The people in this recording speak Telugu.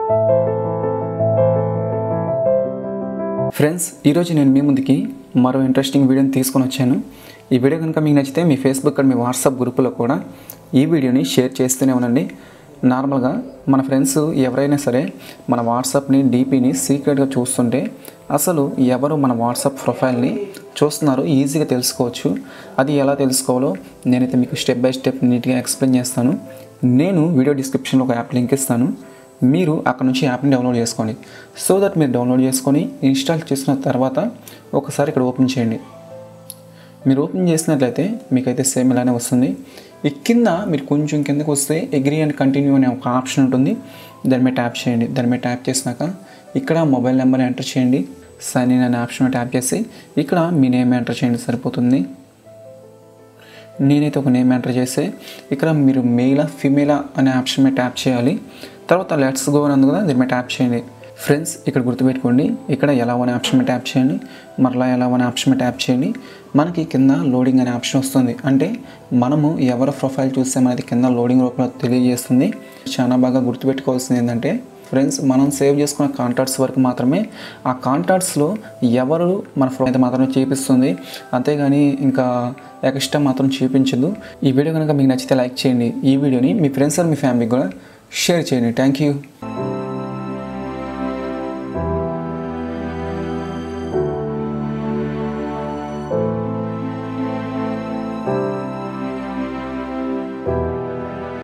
ఫ్రెండ్స్ ఈరోజు నేను మీ ముందుకి మరో ఇంట్రెస్టింగ్ వీడియోని తీసుకొని వచ్చాను ఈ వీడియో కనుక మీకు నచ్చితే మీ ఫేస్బుక్ అండ్ మీ వాట్సాప్ గ్రూపులో కూడా ఈ వీడియోని షేర్ చేస్తూనే ఉండండి నార్మల్గా మన ఫ్రెండ్స్ ఎవరైనా సరే మన వాట్సాప్ని డీపీని సీక్రెట్గా చూస్తుంటే అసలు ఎవరు మన వాట్సాప్ ప్రొఫైల్ని చూస్తున్నారో ఈజీగా తెలుసుకోవచ్చు అది ఎలా తెలుసుకోవాలో నేనైతే మీకు స్టెప్ బై స్టెప్ నీట్గా ఎక్స్ప్లెయిన్ చేస్తాను నేను వీడియో డిస్క్రిప్షన్లో ఒక యాప్ లింక్ ఇస్తాను మీరు అక్కడ నుంచి యాప్ని డౌన్లోడ్ చేసుకోండి సో దట్ మీరు డౌన్లోడ్ చేసుకొని ఇన్స్టాల్ చేసిన తర్వాత ఒకసారి ఇక్కడ ఓపెన్ చేయండి మీరు ఓపెన్ చేసినట్లయితే మీకైతే సేమ్ ఇలానే వస్తుంది ఈ కింద మీరు కొంచెం కిందకు వస్తే అగ్రీ అండ్ కంటిన్యూ అనే ఒక ఆప్షన్ ఉంటుంది దాని మీద ట్యాప్ చేయండి దాని మీద ట్యాప్ చేసినాక ఇక్కడ మొబైల్ నెంబర్ ఎంటర్ చేయండి సైన్ ఇన్ అనే ఆప్షన్ మీద ట్యాప్ చేసి ఇక్కడ మీ నేమ్ ఎంటర్ చేయండి సరిపోతుంది నేనైతే ఒక నేమ్ ఎంటర్ చేస్తే ఇక్కడ మీరు మెయిలా ఫిమేలా అనే ఆప్షన్ మీద ట్యాప్ చేయాలి తర్వాత లెట్స్ గో అని ఉంది కదా దీని మీద ట్యాప్ చేయండి ఫ్రెండ్స్ ఇక్కడ గుర్తుపెట్టుకోండి ఇక్కడ ఎలా అనే ఆప్షన్ మీద ట్యాప్ చేయండి మరలా ఎలా అనే ఆప్షన్ మీద ట్యాప్ చేయండి మనకి కింద లోడింగ్ అనే ఆప్షన్ వస్తుంది అంటే మనము ఎవరి ప్రొఫైల్ చూసామనేది కింద లోడింగ్ రూపంలో తెలియజేస్తుంది చాలా బాగా గుర్తుపెట్టుకోవాల్సింది ఏంటంటే ఫ్రెండ్స్ మనం సేవ్ చేసుకున్న కాంటాక్ట్స్ వరకు మాత్రమే ఆ కాంటాక్ట్స్లో ఎవరు మన ఫోన్ అయితే మాత్రమే చూపిస్తుంది అంతేగాని ఇంకా ఎక్స్ట్రా మాత్రం చూపించదు ఈ వీడియో కనుక మీకు నచ్చితే లైక్ చేయండి ఈ వీడియోని మీ ఫ్రెండ్స్ అండ్ మీ ఫ్యామిలీకి కూడా షేర్ చేయండి థ్యాంక్ యూ